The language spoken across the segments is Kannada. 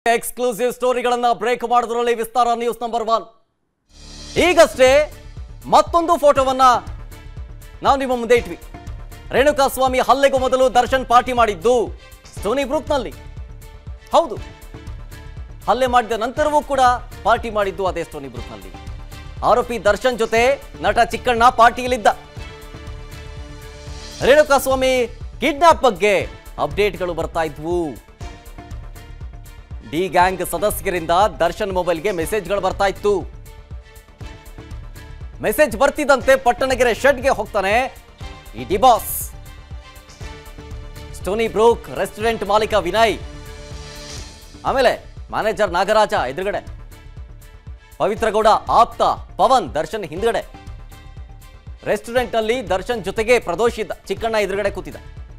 ಎಕ್ಸ್ಕ್ಲೂಸಿವ್ ಸ್ಟೋರಿಗಳನ್ನ ಬ್ರೇಕ್ ಮಾಡೋದ್ರಲ್ಲಿ ವಿಸ್ತಾರ ನ್ಯೂಸ್ ನಂಬರ್ ಒನ್ ಈಗಷ್ಟೇ ಮತ್ತೊಂದು ಫೋಟೋವನ್ನ ನಾವು ನಿಮ್ಮ ಮುಂದೆ ಇಟ್ವಿ ರೇಣುಕಾ ಸ್ವಾಮಿ ಹಲ್ಲೆಗೂ ಮೊದಲು ದರ್ಶನ್ ಪಾರ್ಟಿ ಮಾಡಿದ್ದು ಸ್ಟೋನಿ ಬ್ರೂಕ್ನಲ್ಲಿ ಹೌದು ಹಲ್ಲೆ ಮಾಡಿದ ನಂತರವೂ ಕೂಡ ಪಾರ್ಟಿ ಮಾಡಿದ್ದು ಅದೇ ಸ್ಟೋನಿ ಬ್ರೂಕ್ನಲ್ಲಿ ಆರೋಪಿ ದರ್ಶನ್ ಜೊತೆ ನಟ ಚಿಕ್ಕಣ್ಣ ಪಾರ್ಟಿಯಲ್ಲಿದ್ದ ರೇಣುಕಾ ಸ್ವಾಮಿ ಕಿಡ್ನಾಪ್ ಬಗ್ಗೆ ಅಪ್ಡೇಟ್ಗಳು ಬರ್ತಾ ಇದ್ವು ಡಿ ಗ್ಯಾಂಗ್ ಸದಸ್ಯರಿಂದ ದರ್ಶನ್ ಮೊಬೈಲ್ಗೆ ಮೆಸೇಜ್ಗಳು ಬರ್ತಾ ಇತ್ತು ಮೆಸೇಜ್ ಬರ್ತಿದ್ದಂತೆ ಪಟ್ಟಣಗೆರೆ ಶೆಡ್ಗೆ ಹೋಗ್ತಾನೆ ಈ ಡಿಬಾಸ್ ಸ್ಟೋನಿ ಬ್ರೂಕ್ ರೆಸ್ಟೋರೆಂಟ್ ಮಾಲೀಕ ವಿನಯ್ ಆಮೇಲೆ ಮ್ಯಾನೇಜರ್ ನಾಗರಾಜ ಎದುರುಗಡೆ ಪವಿತ್ರಗೌಡ ಆಪ್ತ ಪವನ್ ದರ್ಶನ್ ಹಿಂದ್ಗಡೆ ರೆಸ್ಟೋರೆಂಟ್ ನಲ್ಲಿ ದರ್ಶನ್ ಜೊತೆಗೆ ಪ್ರದೋಷ್ ಇದ್ದ ಚಿಕ್ಕಣ್ಣ ಎದುರುಗಡೆ ಕೂತಿದ್ದ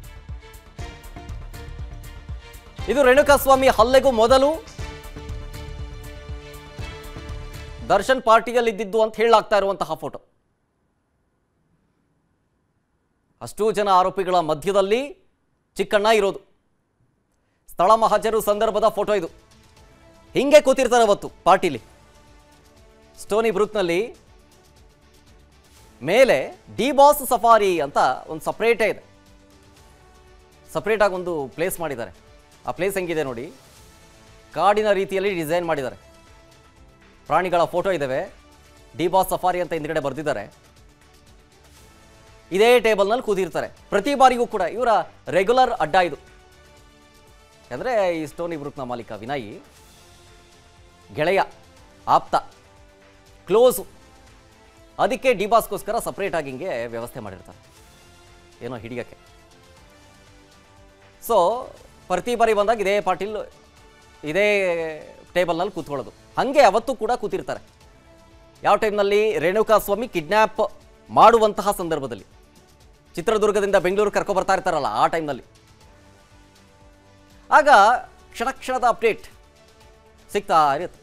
ಇದು ರೇಣುಕಾಸ್ವಾಮಿ ಹಲ್ಲೆಗೂ ಮೊದಲು ದರ್ಶನ್ ಪಾರ್ಟಿಯಲ್ಲಿ ಇದ್ದಿದ್ದು ಅಂತ ಹೇಳಲಾಗ್ತಾ ಇರುವಂತಹ ಫೋಟೋ ಅಷ್ಟೂ ಜನ ಆರೋಪಿಗಳ ಮಧ್ಯದಲ್ಲಿ ಚಿಕ್ಕಣ್ಣ ಇರೋದು ಸ್ಥಳ ಮಹಾಜರು ಸಂದರ್ಭದ ಫೋಟೋ ಇದು ಹಿಂಗೆ ಕೂತಿರ್ತಾರೆ ಅವತ್ತು ಪಾರ್ಟಿಲಿ ಸ್ಟೋನಿ ಬ್ರೂಕ್ನಲ್ಲಿ ಮೇಲೆ ಡಿ ಬಾಸ್ ಸಫಾರಿ ಅಂತ ಒಂದು ಸಪ್ರೇಟೇ ಇದೆ ಸಪ್ರೇಟಾಗಿ ಒಂದು ಪ್ಲೇಸ್ ಮಾಡಿದ್ದಾರೆ ಆ ಪ್ಲೇಸ್ ಹೆಂಗಿದೆ ನೋಡಿ ಕಾಡಿನ ರೀತಿಯಲ್ಲಿ ಡಿಸೈನ್ ಮಾಡಿದ್ದಾರೆ ಪ್ರಾಣಿಗಳ ಫೋಟೋ ಇದ್ದಾವೆ ಡಿ ಬಾಸ್ ಸಫಾರಿ ಅಂತ ಹಿಂದ್ಗಡೆ ಬರೆದಿದ್ದಾರೆ ಇದೇ ಟೇಬಲ್ನಲ್ಲಿ ಕೂತಿರ್ತಾರೆ ಪ್ರತಿ ಬಾರಿಗೂ ಕೂಡ ಇವರ ರೆಗ್ಯುಲರ್ ಅಡ್ಡ ಇದು ಅಂದರೆ ಈ ಸ್ಟೋನಿ ಬ್ರೂಕ್ನ ಮಾಲೀಕ ವಿನಯ್ ಗೆಳೆಯ ಆಪ್ತ ಕ್ಲೋಸು ಅದಕ್ಕೆ ಡಿ ಬಾಸ್ಗೋಸ್ಕರ ಸಪ್ರೇಟಾಗಿ ಹಿಂಗೆ ವ್ಯವಸ್ಥೆ ಮಾಡಿರ್ತಾರೆ ಏನೋ ಹಿಡಿಯೋಕ್ಕೆ ಸೊ ಪ್ರತಿ ಬಾರಿ ಬಂದಾಗ ಇದೇ ಪಾಟೀಲ್ ಇದೇ ಟೇಬಲ್ನಲ್ಲಿ ಕೂತ್ಕೊಳ್ಳೋದು ಹಾಗೆ ಅವತ್ತು ಕೂಡ ಕೂತಿರ್ತಾರೆ ಯಾವ ಟೈಮ್ನಲ್ಲಿ ರೇಣುಕಾ ಸ್ವಾಮಿ ಕಿಡ್ನ್ಯಾಪ್ ಮಾಡುವಂತಹ ಸಂದರ್ಭದಲ್ಲಿ ಚಿತ್ರದುರ್ಗದಿಂದ ಬೆಂಗಳೂರು ಕರ್ಕೊ ಬರ್ತಾ ಇರ್ತಾರಲ್ಲ ಆ ಟೈಮ್ನಲ್ಲಿ ಆಗ ಕ್ಷಣ ಕ್ಷಣದ ಅಪ್ಡೇಟ್ ಸಿಗ್ತಾ ಇರುತ್ತೆ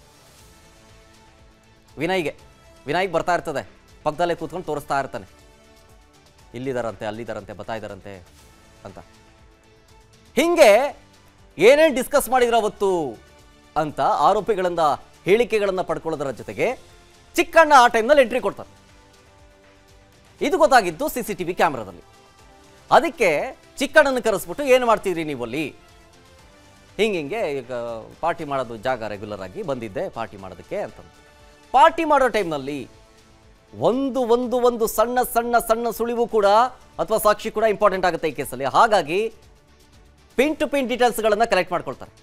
ವಿನಯ್ಗೆ ವಿನಯ್ಗೆ ಬರ್ತಾ ಇರ್ತದೆ ಪಕ್ಕದಲ್ಲೇ ಕೂತ್ಕೊಂಡು ತೋರಿಸ್ತಾ ಇರ್ತಾನೆ ಇಲ್ಲಿದಾರಂತೆ ಅಲ್ಲಿದಾರಂತೆ ಬರ್ತಾ ಇದ್ದಾರಂತೆ ಅಂತ ಹಿಂಗೆ ಏನೇನು ಡಿಸ್ಕಸ್ ಮಾಡಿದ್ರು ಅವತ್ತು ಅಂತ ಆರೋಪಿಗಳಿಂದ ಹೇಳಿಕೆಗಳನ್ನು ಪಡ್ಕೊಳ್ಳೋದರ ಜೊತೆಗೆ ಚಿಕ್ಕಣ್ಣ ಆ ಟೈಮ್ನಲ್ಲಿ ಎಂಟ್ರಿ ಕೊಡ್ತಾರೆ ಇದು ಗೊತ್ತಾಗಿದ್ದು ಸಿ ಸಿ ಟಿ ವಿ ಕ್ಯಾಮ್ರಾದಲ್ಲಿ ಅದಕ್ಕೆ ಚಿಕ್ಕಣ್ಣನ ಕರೆಸ್ಬಿಟ್ಟು ಏನು ಮಾಡ್ತಿದ್ರಿ ನೀವು ಅಲ್ಲಿ ಹಿಂಗೆ ಹಿಂಗೆ ಈಗ ಪಾರ್ಟಿ ಮಾಡೋದು ಜಾಗ ರೆಗ್ಯುಲರ್ ಆಗಿ ಬಂದಿದ್ದೆ ಪಾರ್ಟಿ ಮಾಡೋದಕ್ಕೆ ಅಂತ ಪಾರ್ಟಿ ಮಾಡೋ ಟೈಮ್ನಲ್ಲಿ ಒಂದು ಒಂದು ಒಂದು ಸಣ್ಣ ಸಣ್ಣ ಸಣ್ಣ ಸುಳಿವು ಕೂಡ ಅಥವಾ ಸಾಕ್ಷಿ ಕೂಡ ಇಂಪಾರ್ಟೆಂಟ್ ಆಗುತ್ತೆ ಈ ಕೇಸಲ್ಲಿ ಹಾಗಾಗಿ ಪಿನ್ ಟು ಪಿನ್ ಡೀಟೇಲ್ಸ್ಗಳನ್ನು ಕಲೆಕ್ಟ್ ಮಾಡ್ಕೊಳ್ತಾರೆ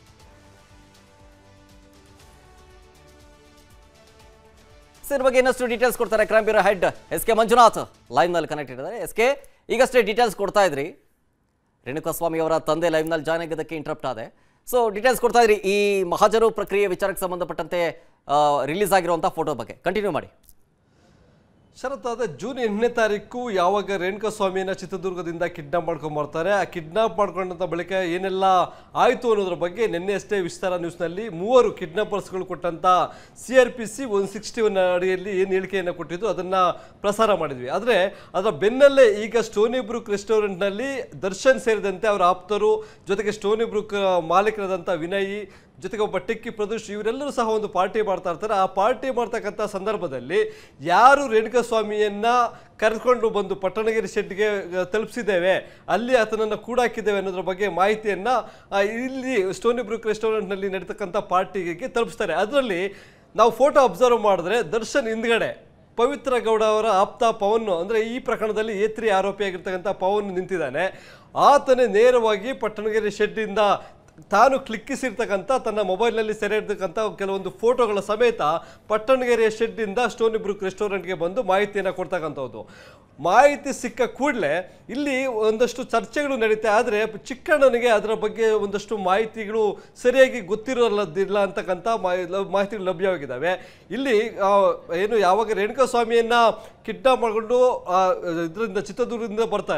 ಸೊ ಇದ್ರ ಬಗ್ಗೆ ಇನ್ನಷ್ಟು ಡೀಟೇಲ್ಸ್ ಕೊಡ್ತಾರೆ crime bureau head S K Manjunath ಲೈವ್ನಲ್ಲಿ ಕನೆಕ್ಟ್ ಇದ್ದಾರೆ ಎಸ್ ಕೆ ಈಗಷ್ಟೇ ಡೀಟೇಲ್ಸ್ ಕೊಡ್ತಾ ಇದ್ರಿ ರೇಣುಕಾಸ್ವಾಮಿ ಅವರ ತಂದೆ ಲೈವ್ನಲ್ಲಿ ಜಾಯ್ನ್ ಆಗಿದ್ದಕ್ಕೆ ಇಂಟ್ರಪ್ಟ್ ಆದೆ ಸೊ ಡೀಟೇಲ್ಸ್ ಕೊಡ್ತಾ ಇದ್ರಿ ಈ ಮಹಾಜರು ಪ್ರಕ್ರಿಯೆ ವಿಚಾರಕ್ಕೆ ಸಂಬಂಧಪಟ್ಟಂತೆ ರಿಲೀಸ್ ಆಗಿರುವಂಥ ಫೋಟೋ ಬಗ್ಗೆ ಕಂಟಿನ್ಯೂ ಮಾಡಿ ಶರತ್ ಅದೇ ಜೂನ್ ಎಂಟನೇ ತಾರೀಕು ಯಾವಾಗ ರೇಣುಕಾ ಸ್ವಾಮಿಯನ್ನ ಚಿತ್ರದುರ್ಗದಿಂದ ಕಿಡ್ನಾಪ್ ಮಾಡ್ಕೊಂಡ್ ಬರ್ತಾರೆ ಆ ಕಿಡ್ನಾಪ್ ಮಾಡ್ಕೊಂಡಂತ ಬಳಿಕ ಏನೆಲ್ಲ ಆಯಿತು ಅನ್ನೋದ್ರ ಬಗ್ಗೆ ನಿನ್ನೆ ಅಷ್ಟೇ ವಿಸ್ತಾರ ನ್ಯೂಸ್ನಲ್ಲಿ ಮೂವರು ಕಿಡ್ನಾಪರ್ಸ್ಗಳು ಕೊಟ್ಟಂತ C R P C one sixty one ಅಡಿಯಲ್ಲಿ ಏನು ಹೇಳಿಕೆಯನ್ನು ಕೊಟ್ಟಿದ್ದು ಅದನ್ನ ಪ್ರಸಾರ ಮಾಡಿದ್ವಿ ಆದರೆ ಅದರ ಬೆನ್ನಲ್ಲೇ ಈಗ ಸ್ಟೋನಿ ಬ್ರೂಕ್ ರೆಸ್ಟೋರೆಂಟ್ನಲ್ಲಿ ದರ್ಶನ್ ಸೇರಿದಂತೆ ಅವರ ಆಪ್ತರು ಜೊತೆಗೆ ಸ್ಟೋನಿ ಬ್ರೂಕ್ ಮಾಲೀಕರಾದಂಥ ವಿನಯ್ ಜೊತೆಗೆ ಒಬ್ಬ ಟೆಕ್ಕಿ ಪ್ರದೋಷ್ ಇವರೆಲ್ಲರೂ ಸಹ ಒಂದು ಪಾರ್ಟಿ ಮಾಡ್ತಾ ಇರ್ತಾರೆ ಆ ಪಾರ್ಟಿ ಮಾಡ್ತಕ್ಕಂಥ ಸಂದರ್ಭದಲ್ಲಿ ಯಾರು ರೇಣುಕಾ ಸ್ವಾಮಿಯನ್ನ ಕರೆದುಕೊಂಡು ಬಂದು ಪಟ್ಟಣಗಿರಿ ಶೆಡ್ಗೆ ಆ, ತಲುಪಿಸಿದ್ದೇವೆ ಅಲ್ಲಿ ಆತನನ್ನು ಕೂಡಾಕಿದ್ದೇವೆ ಅನ್ನೋದ್ರ ಬಗ್ಗೆ ಮಾಹಿತಿಯನ್ನ ಆ, ಇಲ್ಲಿ ಸ್ಟೋನಿ ಬ್ರೂಕ್ ರೆಸ್ಟೋರೆಂಟ್ನಲ್ಲಿ ನಡೀತಕ್ಕಂಥ ಪಾರ್ಟಿಗೆ ತಲುಪಿಸ್ತಾರೆ ಅದರಲ್ಲಿ ನಾವು ಫೋಟೋ ಅಬ್ಸರ್ವ್ ಮಾಡಿದ್ರೆ ದರ್ಶನ್ ಹಿಂದ್ಗಡೆ ಪವಿತ್ರ ಗೌಡ ಅವರ ಆಪ್ತ ಪವನ್ ಅಂದರೆ ಈ ಪ್ರಕರಣದಲ್ಲಿ ಏತ್ರಿ ಆರೋಪಿಯಾಗಿರ್ತಕ್ಕಂಥ ಪವನ್ ನಿಂತಿದ್ದಾನೆ ಆತನೇ ನೇರವಾಗಿ ಪಟ್ಟಣಗೆರೆ ಶೆಡ್ಡಿಂದ ತಾನು ಕ್ಲಿಕ್ಕಿಸಿರ್ತಕ್ಕಂಥ ತನ್ನ ಮೊಬೈಲ್ನಲ್ಲಿ ಸೆರೆ ಹಿಡ್ತಕ್ಕಂಥ ಕೆಲವೊಂದು ಫೋಟೋಗಳ ಸಮೇತ ಪಟ್ಟಣಗೆರೆಯ ಶೆಡ್ಡಿಂದ ಸ್ಟೋನಿ ಬ್ರೂಕ್ ರೆಸ್ಟೋರೆಂಟ್ಗೆ ಬಂದು ಮಾಹಿತಿಯನ್ನು ಕೊಡ್ತಕ್ಕಂಥದ್ದು ಮಾಹಿತಿ ಸಿಕ್ಕ ಕೂಡಲೇ ಇಲ್ಲಿ ಒಂದಷ್ಟು ಚರ್ಚೆಗಳು ನಡೀತಾ ಆದರೆ ಚಿಕ್ಕಣ್ಣನಿಗೆ ಅದರ ಬಗ್ಗೆ ಒಂದಷ್ಟು ಮಾಹಿತಿಗಳು ಸರಿಯಾಗಿ ಗೊತ್ತಿರೋದಿಲ್ಲ ಅಂತಕ್ಕಂಥ ಮಾಹಿ- ಲ- ಮಾಹಿತಿಗಳು ಲಭ್ಯವಾಗಿದ್ದಾವೆ ಇಲ್ಲಿ ಆ, ಏನು ಯಾವಾಗ ರೇಣುಕಾ ಸ್ವಾಮಿಯನ್ನ ಕಿಡ್ನಾಪ್ ಮಾಡಿಕೊಂಡು ಇದರಿಂದ ಚಿತ್ರದುರ್ಗದಿಂದ ಬರ್ತಾರೆ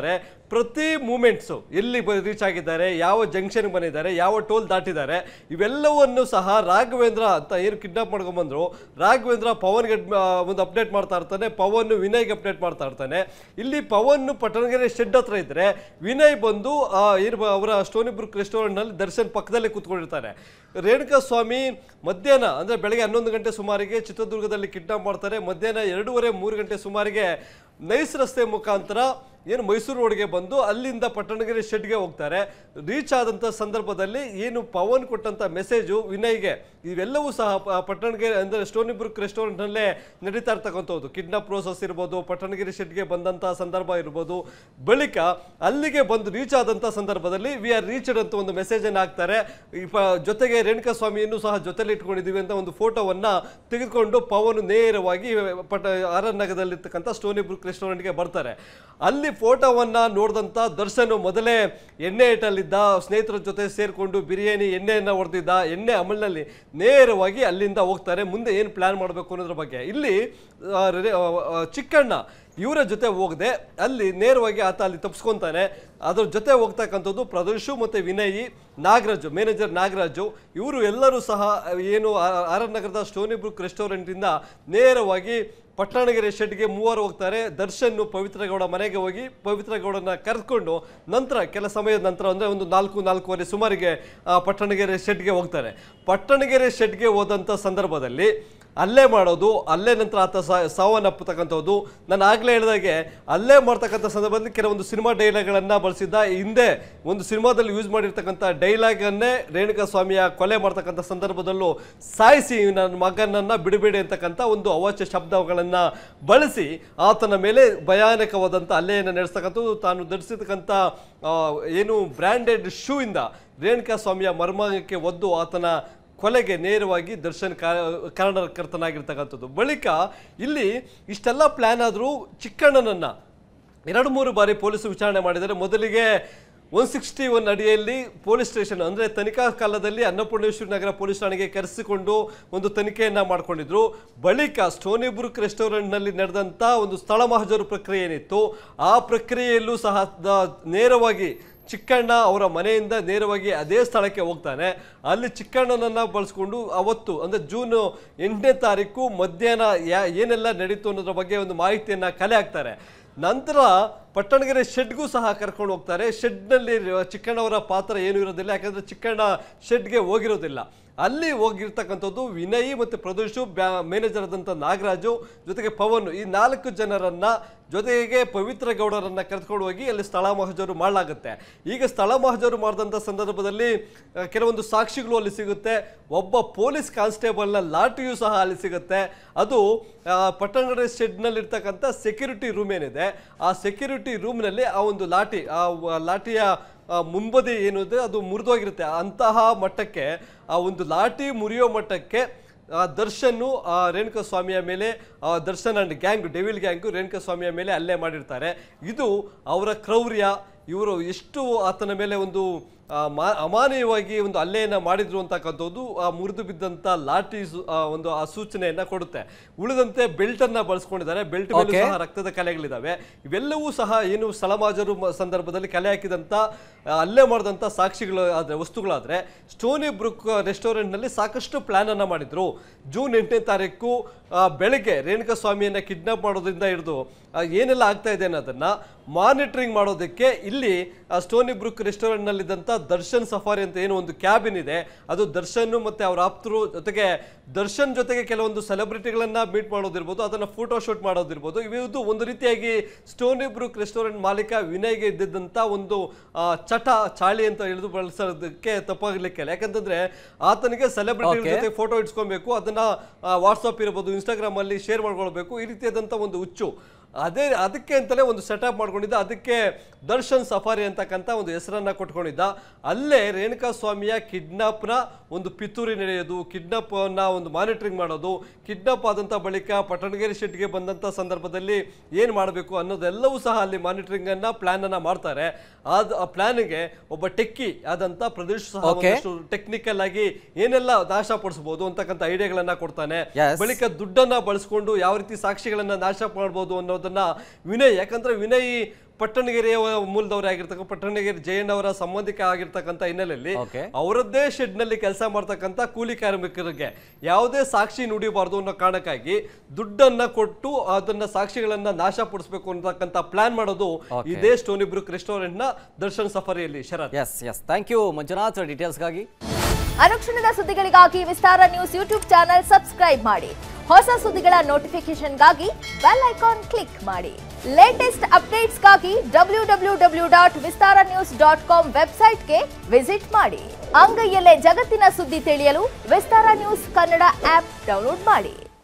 ಪ್ರತಿ ಮೂಮೆಂಟ್ಸು ಎಲ್ಲಿ ರೀಚ್ ಆಗಿದ್ದಾರೆ ಯಾವ ಜಂಕ್ಷನ್ ಬಂದಿದ್ದಾರೆ ಯಾವ ಟೋಲ್ ದಾಟಿದ್ದಾರೆ ಇವೆಲ್ಲವನ್ನು ಸಹ ರಾಘವೇಂದ್ರ ಅಂತ ಏನು ಕಿಡ್ನಾಪ್ ಮಾಡ್ಕೊಂಡ್ಬಂದ್ರು ರಾಘವೇಂದ್ರ ಪವನ್ಗೆ ಅಡ್- ಆ, ಒಂದು ಅಪ್ಡೇಟ್ ಮಾಡ್ತಾ ಇರ್ತಾನೆ ಪವನ್ ವಿನಯ್ಗೆ ಅಪ್ಡೇಟ್ ಮಾಡ್ತಾ ಇರ್ತಾನೆ ಇಲ್ಲಿ ಪವನ್ ಪಟ್ಟಣಗೆರೆ ಶೆಡ್ ಹತ್ರ ಇದ್ರೆ ವಿನಯ್ ಬಂದು ಆ, ಏನು ಬ- ಅವರ ಸ್ಟೋನಿ ಬ್ರೂಕ್ ರೆಸ್ಟೋರೆಂಟ್ನಲ್ಲಿ ದರ್ಶನ್ ಪಕ್ಕದಲ್ಲಿ ಕೂತ್ಕೊಂಡಿರ್ತಾನೆ ರೇಣುಕಾ ಸ್ವಾಮಿ ಮಧ್ಯಾಹ್ನ ಅಂದ್ರೆ ಬೆಳಗ್ಗೆ ಹನ್ನೊಂದು ಗಂಟೆ ಸುಮಾರಿಗೆ ಚಿತ್ರದುರ್ಗದಲ್ಲಿ ಕಿಡ್ನಾಪ್ ಮಾಡ್ತಾರೆ ಮಧ್ಯಾಹ್ನ ಎರಡೂವರೆ ಮೂರು ಗಂಟೆ ಸುಮಾರಿಗೆ ನೈಸ್ ರಸ್ತೆ ಮುಖಾಂತರ ಏನು ಮೈಸೂರು ರೋಡ್ಗೆ ಬಂದು ಅಲ್ಲಿಂದ ಪಟ್ಟಣಗೆರೆ ಶೆಡ್ಗೆ ಹೋಗ್ತಾರೆ ರೀಚ್ ಆದಂಥ ಸಂದರ್ಭದಲ್ಲಿ ಏನು ಪವನ್ ಕೊಟ್ಟಂಥ ಮೆಸೇಜು ವಿನಯ್ಗೆ ಇವೆಲ್ಲವೂ ಸಹ ಪ- ಪಟ್ಟಣಗೆರೆ ಅಂದರೆ ಸ್ಟೋನಿ ಬ್ರೂಕ್ ರೆಸ್ಟೋರೆಂಟ್ನಲ್ಲೇ ನಡೀತಾ ಇರ್ತಕ್ಕಂಥದ್ದು ಕಿಡ್ನಾಪ್ ಪ್ರೋಸೆಸ್ ಇರ್ಬೋದು ಪಟ್ಟಣಗೆರೆ ಶೆಡ್ಗೆ ಬಂದಂಥ ಸಂದರ್ಭ ಇರ್ಬೋದು ಬಳಿಕ ಅಲ್ಲಿಗೆ ಬಂದು ರೀಚ್ ಆದಂಥ ಸಂದರ್ಭದಲ್ಲಿ ವಿ ಆರ್ ರೀಚ್ಡ್ ಅಂತ ಒಂದು ಮೆಸೇಜನ್ನು ಹಾಕ್ತಾರೆ ಈ ಪ ಜೊತೆಗೆ ರೇಣುಕಾ ಸ್ವಾಮಿಯನ್ನು ಸಹ ಜೊತೆಲಿ ಇಟ್ಕೊಂಡಿದ್ದೀವಿ ಅಂತ ಒಂದು ಫೋಟೋವನ್ನ ತೆಗೆದುಕೊಂಡು ಪವನ್ ನೇರವಾಗಿ ಪಟ ಆರ್ ಎನ್ ನಗರದಲ್ಲಿರ್ತಕ್ಕಂಥ ಸ್ಟೋನಿ ಬ್ರೂಕ್ ರೆಸ್ಟೋರೆಂಟ್ಗೆ ಬರ್ತಾರೆ ಅಲ್ಲಿ ಫೋಟೋವನ್ನ ನೋಡಿದಂಥ ದರ್ಶನ್ ಮೊದಲೇ ಎಣ್ಣೆ ಇಟ್ಟಲ್ಲಿದ್ದ ಸ್ನೇಹಿತರ ಜೊತೆ ಸೇರಿಕೊಂಡು ಬಿರಿಯಾನಿ ಎಣ್ಣೆಯನ್ನು ಹೊಡೆದಿದ್ದ ಎಣ್ಣೆ ಅಮಲ್ನಲ್ಲಿ ನೇರವಾಗಿ ಅಲ್ಲಿಂದ ಹೋಗ್ತಾರೆ ಮುಂದೆ ಏನು ಪ್ಲಾನ್ ಮಾಡಬೇಕು ಅನ್ನೋದ್ರ ಬಗ್ಗೆ ಇಲ್ಲಿ ಆ, ರೆ- ಆ, ಆ, ಚಿಕ್ಕಣ್ಣ ಇವರ ಜೊತೆ ಹೋಗದೆ ಅಲ್ಲಿ ನೇರವಾಗಿ ಆತ ಅಲ್ಲಿ ತಪ್ಸ್ಕೊಂತಾನೆ ಅದ್ರ ಜೊತೆ ಹೋಗ್ತಕ್ಕಂಥದ್ದು ಪ್ರದರ್ಶು ಮತ್ತು ವಿನಯಿ ನಾಗರಾಜು ಮ್ಯಾನೇಜರ್ ನಾಗರಾಜು ಇವರು ಎಲ್ಲರೂ ಸಹ ಏನು ಆ- ಆರ್ ಎನ್ ನಗರದ ಸ್ಟೋನಿ ಬ್ರೂಕ್ ರೆಸ್ಟೋರೆಂಟಿಂದ ನೇರವಾಗಿ ಪಟ್ಟಣಗೆರೆ ಶೆಡ್ಗೆ ಮೂವರು ಹೋಗ್ತಾರೆ ದರ್ಶನ್ ಪವಿತ್ರಗೌಡ ಮನೆಗೆ ಹೋಗಿ ಪವಿತ್ರಗೌಡನ ಕರೆದುಕೊಂಡು ನಂತರ ಕೆಲ ಸಮಯದ ನಂತರ ಅಂದರೆ ಒಂದು ನಾಲ್ಕು ನಾಲ್ಕೂವರೆ ಸುಮಾರಿಗೆ ಆ, ಪಟ್ಟಣಗೆರೆ ಶೆಡ್ಗೆ ಹೋಗ್ತಾರೆ ಪಟ್ಟಣಗೆರೆ ಶೆಡ್ಗೆ ಹೋದಂಥ ಸಂದರ್ಭದಲ್ಲಿ ಅಲ್ಲೇ ಮಾಡೋದು ಅಲ್ಲೇ ನಂತರ ಆತ ಸಾ- ಸಾವನ್ನಪ್ಪತಕ್ಕಂಥದ್ದು ನಾನು ಆಗಲೇ ಹೇಳಿದಾಗೆ ಅಲ್ಲೇ ಮಾಡ್ತಕ್ಕಂಥ ಸಂದರ್ಭದಲ್ಲಿ ಕೆಲವೊಂದು ಸಿನಿಮಾ ಡೈಲಾಗ್ಗಳನ್ನು ಬಳಸಿದ್ದ ಹಿಂದೆ ಒಂದು ಸಿನಿಮಾದಲ್ಲಿ ಯೂಸ್ ಮಾಡಿರ್ತಕ್ಕಂಥ ಡೈಲಾಗನ್ನೇ ರೇಣುಕಾ ಸ್ವಾಮಿಯ ಕೊಲೆ ಮಾಡ್ತಕ್ಕಂಥ ಸಂದರ್ಭದಲ್ಲೂ ಸಾಯಿಸಿ ನನ್ನ ಮಗನನ್ನ ಬಿಡಬೇಡಿ ಅಂತಕ್ಕಂಥ ಒಂದು ಅವಾಚ್ಯ ಶಬ್ದಗಳನ್ನು ಬಳಸಿ ಆತನ ಮೇಲೆ ಭಯಾನಕವಾದಂಥ ಹಲ್ಲೆಯನ್ನು ನಡೆಸ್ತಕ್ಕಂಥದ್ದು ತಾನು ಧರಿಸಿರ್ತಕ್ಕಂಥ ಆ, ಏನು ಬ್ರ್ಯಾಂಡೆಡ್ ಶೂ ಇಂದ ರೇಣುಕಾ ಸ್ವಾಮಿಯ ಮರ್ಮಾಂಗಕ್ಕೆ ಒದ್ದು ಆತನ ಕೊಲೆಗೆ ನೇರವಾಗಿ ದರ್ಶನ್ ಕಾ- ಕಾರಣಕರ್ತನಾಗಿರ್ತಕ್ಕಂಥದ್ದು ಬಳಿಕ ಇಲ್ಲಿ ಇಷ್ಟೆಲ್ಲ ಪ್ಲಾನ್ ಆದರೂ ಚಿಕ್ಕಣ್ಣನನ್ನ ಎರಡು ಮೂರು ಬಾರಿ ಪೊಲೀಸರು ವಿಚಾರಣೆ ಮಾಡಿದ್ದಾರೆ ಮೊದಲಿಗೆ ಒನ್ ಸಿಕ್ಸ್ಟಿ ಒನ್ ಅಡಿಯಲ್ಲಿ ಪೊಲೀಸ್ ಸ್ಟೇಷನ್ ಅಂದರೆ ತನಿಖಾ ಕಾಲದಲ್ಲಿ ಅನ್ನಪೂರ್ಣೇಶ್ವರಿ ನಗರ ಪೊಲೀಸ್ ಠಾಣೆಗೆ ಕರೆಸಿಕೊಂಡು ಒಂದು ತನಿಖೆಯನ್ನು ಮಾಡ್ಕೊಂಡಿದ್ರು ಬಳಿಕ ಸ್ಟೋನಿ ಬ್ರೂಕ್ ರೆಸ್ಟೋರೆಂಟ್ನಲ್ಲಿ ನಡೆದಂಥ ಒಂದು ಸ್ಥಳ ಮಹಜರು ಪ್ರಕ್ರಿಯೆ ಏನಿತ್ತು ಆ ಪ್ರಕ್ರಿಯೆಯಲ್ಲೂ ಸಹ ದ- ನೇರವಾಗಿ ಚಿಕ್ಕಣ್ಣ ಅವರ ಮನೆಯಿಂದ ನೇರವಾಗಿ ಅದೇ ಸ್ಥಳಕ್ಕೆ ಹೋಗ್ತಾನೆ ಅಲ್ಲಿ ಚಿಕ್ಕಣ್ಣನನ್ನ ಬಳಸ್ಕೊಂಡು ಅವತ್ತು ಅಂದರೆ ಜೂನ್ ಎಂಟನೇ ತಾರೀಕು ಮಧ್ಯಾಹ್ನ ಯಾ ಏನೆಲ್ಲ ನಡೀತು ಅನ್ನೋದ್ರ ಬಗ್ಗೆ ಒಂದು ಮಾಹಿತಿಯನ್ನು ಕಲೆ ಹಾಕ್ತಾರೆ ನಂತರ ಪಟ್ಟಣಗೆರೆ ಶೆಡ್ಗೂ ಸಹ ಕರ್ಕೊಂಡು ಹೋಗ್ತಾರೆ ಶೆಡ್ನಲ್ಲಿ ಚಿಕ್ಕಣ್ಣವರ ಪಾತ್ರ ಏನೂ ಇರೋದಿಲ್ಲ ಯಾಕಂದ್ರೆ ಚಿಕ್ಕಣ್ಣ ಶೆಡ್ಗೆ ಹೋಗಿರೋದಿಲ್ಲ ಅಲ್ಲಿ ಹೋಗಿರ್ತಕ್ಕಂಥದ್ದು ವಿನಯ್ ಮತ್ತು ಪ್ರದೋಷು ಬ್ಯಾ ಮ್ಯಾನೇಜರ್ ಆದಂಥ ನಾಗರಾಜು ಜೊತೆಗೆ ಪವನ್ ಈ ನಾಲ್ಕು ಜನರನ್ನ ಜೊತೆಗೆ ಪವಿತ್ರ ಗೌಡರನ್ನ ಕರೆದುಕೊಂಡು ಹೋಗಿ ಅಲ್ಲಿ ಸ್ಥಳ ಮಹಜರು ಮಾಡಲಾಗುತ್ತೆ ಈಗ ಸ್ಥಳ ಮಹಜರು ಮಾಡಿದಂಥ ಸಂದರ್ಭದಲ್ಲಿ ಆ, ಕೆಲವೊಂದು ಸಾಕ್ಷಿಗಳು ಅಲ್ಲಿ ಸಿಗುತ್ತೆ ಒಬ್ಬ ಪೊಲೀಸ್ ಕಾನ್ಸ್ಟೇಬಲ್ನ ಲಾಠಿಯೂ ಸಹ ಅಲ್ಲಿ ಸಿಗುತ್ತೆ ಅದು ಆ, ಪಟ್ಟಣದ ಶೆಡ್ನಲ್ಲಿರ್ತಕ್ಕಂಥ ಸೆಕ್ಯೂರಿಟಿ ರೂಮ್ ಏನಿದೆ ಆ ಸೆಕ್ಯೂರಿಟಿ ರೂಮ್ನಲ್ಲಿ ಆ ಒಂದು ಲಾಠಿ ಆ ವ- ಲಾಠಿಯ ಆ, ಮುಂಬದಿ ಏನಿದೆ ಅದು ಮುರಿದೋಗಿರುತ್ತೆ ಅಂತಹ ಮಟ್ಟಕ್ಕೆ ಆ ಒಂದು ಲಾಠಿ ಮುರಿಯೋ ಮಟ್ಟಕ್ಕೆ ಆ ದರ್ಶನ್ ಆ ರೇಣುಕಾ ಸ್ವಾಮಿಯ ಮೇಲೆ ಆ Darshan and gang devil gang Renuka ಸ್ವಾಮಿಯ ಮೇಲೆ ಹಲ್ಲೆ ಮಾಡಿರ್ತಾರೆ ಇದು ಅವರ ಕ್ರೌರ್ಯ ಇವರು ಎಷ್ಟು ಆತನ ಮೇಲೆ ಒಂದು ಆ, ಮಾ- ಅಮಾನವೀಯವಾಗಿ ಒಂದು ಹಲ್ಲೆಯನ್ನ ಮಾಡಿದ್ರು ಅಂತಕ್ಕಂಥದ್ದು ಆ ಮುರಿದು ಬಿದ್ದಂತ ಲಾಠಿ ಸು- ಆ ಒಂದು ಆ ಸೂಚನೆಯನ್ನ ಕೊಡುತ್ತೆ ಉಳಿದಂತೆ ಬೆಲ್ಟ್ ಅನ್ನ ಬಳಸ್ಕೊಂಡಿದ್ದಾರೆ ಬೆಲ್ಟ್ ಮೇಲೆ Okay. ಸಹ ರಕ್ತದ ಕಲೆಗಳಿದಾವೆ ಇವೆಲ್ಲವೂ ಸಹ ಏನು ಸ್ಥಳಮಾಜರು ಮ- ಸಂದರ್ಭದಲ್ಲಿ ಕಲೆ ಹಾಕಿದಂತ ಆ, ಹಲ್ಲೆ ಮಾಡಿದಂಥ ಸಾಕ್ಷಿಗಳು ಆದ್ರೆ ವಸ್ತುಗಳಾದ್ರೆ ಸ್ಟೋನಿ ಬ್ರುಕ್ ರೆಸ್ಟೋರೆಂಟ್ನಲ್ಲಿ ಸಾಕಷ್ಟು ಪ್ಲಾನ್ ಅನ್ನ ಮಾಡಿದ್ರು ಜೂನ್ ಎಂಟನೇ ತಾರೀಕು ಆ, ಬೆಳಗ್ಗೆ ರೇಣುಕಾ ಸ್ವಾಮಿಯನ್ನ ಕಿಡ್ನಾಪ್ ಮಾಡೋದ್ರಿಂದ ಹಿಡಿದು ಆ, ಏನೆಲ್ಲ ಆಗ್ತಾ ಇದೆ ಅನ್ನೋದನ್ನ ಮಾನಿಟರಿಂಗ್ ಮಾಡೋದಕ್ಕೆ ಇಲ್ಲಿ ಆ, ಸ್ಟೋನಿ ಬ್ರುಕ್ ರೆಸ್ಟೋರೆಂಟ್ನಲ್ಲಿದ್ದಂಥ ದರ್ಶನ್ ಸಫಾರಿ ಅಂತ ಏನು ಒಂದು ಕ್ಯಾಬಿನ್ ಇದೆ ಅದು ದರ್ಶನ್ ಮತ್ತೆ ಅವರ ಆಪ್ತರು ಜೊತೆಗೆ ದರ್ಶನ್ ಜೊತೆಗೆ ಕೆಲವೊಂದು ಸೆಲೆಬ್ರಿಟಿಗಳನ್ನ ಮೀಟ್ ಮಾಡೋದಿರ್ಬೋದು ಅದನ್ನ ಫೋಟೋ ಶೂಟ್ ಮಾಡೋದಿರ್ಬೋದು ಇವುದು ಒಂದು ರೀತಿಯಾಗಿ ಸ್ಟೋನಿ ಬ್ರೂಕ್ ರೆಸ್ಟೋರೆಂಟ್ ಮಾಲೀಕ ವಿನಯ್ಗೆ ಇದ್ದಿದ್ದಂಥ ಒಂದು ಆ, ಚಟ ಚಾಳಿ ಅಂತ ಹೇಳಿದು ಬಳಸೋದಕ್ಕೆ ತಪ್ಪಾಗ್ಲಿಕ್ಕೆ ಇಲ್ಲ. ಯಾಕಂತಂದ್ರೆ ಆತನಿಗೆ ಸೆಲೆಬ್ರಿಟಿ Okay. ಜೊತೆ ಫೋಟೋ ಇಟ್ಸ್ಕೊಬೇಕು ಅದನ್ನ ವಾಟ್ಸಪ್ ಇರ್ಬೋದು ಇನ್ಸ್ಟಾಗ್ರಾಮ್ ಅಲ್ಲಿ ಶೇರ್ ಮಾಡ್ಕೊಳ್ಬೇಕು ಈ ರೀತಿಯಾದಂಥ ಒಂದು ಹುಚ್ಚು ಅದೇ ಅದಕ್ಕೆ ಅಂತಲೇ ಒಂದು ಸೆಟಪ್ ಮಾಡ್ಕೊಂಡಿದ್ದ ಅದಕ್ಕೆ ದರ್ಶನ್ ಸಫಾರಿ ಅಂತಕ್ಕಂಥ ಒಂದು ಹೆಸರನ್ನ ಕೊಟ್ಕೊಂಡಿದ್ದ ಅಲ್ಲೇ ರೇಣುಕಾ ಸ್ವಾಮಿಯ ಕಿಡ್ನಾಪ್ನ ಒಂದು ಪಿತೂರಿ ನಡೆಯೋದು ಕಿಡ್ನಾಪ್ ಅನ್ನ ಒಂದು ಮಾನಿಟರಿಂಗ್ ಮಾಡೋದು ಕಿಡ್ನಾಪ್ ಆದಂಥ ಬಳಿಕ ಪಟ್ಟಣಗೆರೆ ಶೆಟ್ಗೆ ಬಂದಂಥ ಸಂದರ್ಭದಲ್ಲಿ ಏನು ಮಾಡಬೇಕು ಅನ್ನೋದೆಲ್ಲವೂ ಸಹ ಅಲ್ಲಿ ಮಾನಿಟರಿಂಗ್ ಅನ್ನ ಪ್ಲಾನ್ ಅನ್ನ ಮಾಡ್ತಾರೆ ಅದು ಆ ಪ್ಲಾನ್ಗೆ ಒಬ್ಬ ಟೆಕ್ಕಿ ಆದಂಥ ಪ್ರದೇಶ ಸಹ Okay. ಒಂದಷ್ಟು ಟೆಕ್ನಿಕಲ್ ಆಗಿ ಏನೆಲ್ಲ ನಾಶ ಪಡಿಸಬಹುದು ಅಂತಕ್ಕಂಥ ಐಡಿಯಾಗಳನ್ನ ಕೊಡ್ತಾನೆ Yes. ಬಳಿಕ ದುಡ್ಡನ್ನ ಬಳಸ್ಕೊಂಡು ಯಾವ ರೀತಿ ಸಾಕ್ಷಿಗಳನ್ನ ನಾಶ ಮಾಡಬಹುದು ಅನ್ನೋದನ್ನ ಅನ್ನೋದನ್ನ ವಿನಯ್ ಯಾಕಂದ್ರೆ ವಿನಯ್ ಪಟ್ಟಣಗೆರೆಯ ಮೂಲದವರೇ ಆಗಿರ್ತಕ್ಕ ಪಟ್ಟಣಗೆರೆ ಜಯಣ್ಣ ಅವರ ಸಂಬಂಧಿಕ ಆಗಿರ್ತಕ್ಕಂಥ ಹಿನ್ನೆಲೆಯಲ್ಲಿ Okay. ಅವರದ್ದೇ ಶೆಡ್ ನಲ್ಲಿ ಕೆಲಸ ಮಾಡ್ತಕ್ಕಂಥ ಕೂಲಿ ಕಾರ್ಮಿಕರಿಗೆ ಯಾವುದೇ ಸಾಕ್ಷಿ ನುಡಿಬಾರ್ದು ಅನ್ನೋ ಕಾರಣಕ್ಕಾಗಿ ದುಡ್ಡನ್ನ ಕೊಟ್ಟು ಅದನ್ನ ಸಾಕ್ಷಿಗಳನ್ನ ನಾಶಪಡಿಸಬೇಕು ಅಂತಕ್ಕಂಥ ಪ್ಲಾನ್ ಮಾಡೋದು Okay. ಇದೇ ಸ್ಟೋನಿ ಬ್ರೂಕ್ ರೆಸ್ಟೋರೆಂಟ್ ನ ದರ್ಶನ್ ಸಫಾರಿಯಲ್ಲಿ Sharath S S thank you Manjunath ಡೀಟೇಲ್ಸ್ಗಾಗಿ ಅನುಕ್ಷಣದ ಸುದ್ದಿಗಳಿಗಾಗಿ Vistara news YouTube channel subscribe ಮಾಡಿ ಹೊಸ ಸುದ್ದಿಗಳ ನೋಟಿಫಿಕೇಶನ್ಗಾಗಿ ಬೆಲ್ ಐಕಾನ್ ಕ್ಲಿಕ್ ಮಾಡಿ ಲೇಟೆಸ್ಟ್ ಅಪ್ಡೇಟ್ಸ್ಗಾಗಿ W W W dot Vistara news dot com ವೆಬ್ಸೈಟ್ಗೆ ವಿಸಿಟ್ ಮಾಡಿ ಅಂಗೈಯಲ್ಲೇ ಜಗತ್ತಿನ ಸುದ್ದಿ ತಿಳಿಯಲು Vistara news Kannada app download ಮಾಡಿ